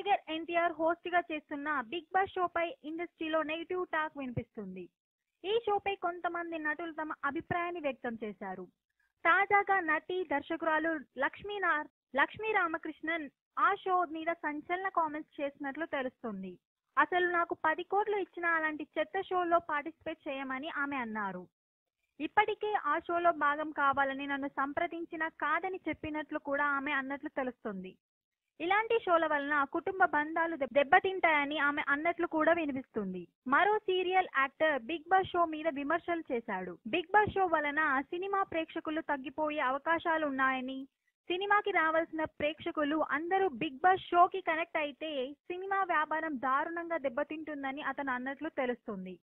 tiger NTR host గా చేస్తున్న big boss షోపై ఇండస్ట్రీలో నెగిటివ్ టాక్ వినిపిస్తుంది ఈ షోపై కొంతమంది నటులు తమ అభిప్రాయాన్ని వ్యక్తం చేశారు తాజాగా నటి దర్శకురాలు లక్ష్మీ నార్ లక్ష్మీ రామకృష్ణన్ ఆ షో మీద సంచలన కామెంట్స్ చేసినట్లు తెలుస్తుంది అసలు నాకు పది కోట్లు ఇచ్చిన అలాంటి చెత్త షోలో పార్టిసిపేట్ చేయమని ఆమె అన్నారు ఇప్పటికే ఆ షోలో భాగం కావాలని నన్ను సంప్రదించిన కాదని చెప్పినట్లు కూడా ఆమె అన్నట్లు తెలుస్తుంది ఇలాంటి షోల వలన కుటుంబ బంధాలు దెబ్- దెబ్బతింటాయని ఆమె అన్నట్లు కూడా వినిపిస్తుంది మరో serial actor Bigg Boss show మీద విమర్శలు చేశాడు బిగ్ బాస్ షో వలన సినిమా ప్రేక్షకులు తగ్గిపోయే అవకాశాలు ఉన్నాయని సినిమాకి రావాల్సిన ప్రేక్షకులు అందరూ బిగ్ బాస్ షోకి కనెక్ట్ అయితే సినిమా వ్యాపారం దారుణంగా దెబ్బతింటుందని అతను అన్నట్లు తెలుస్తుంది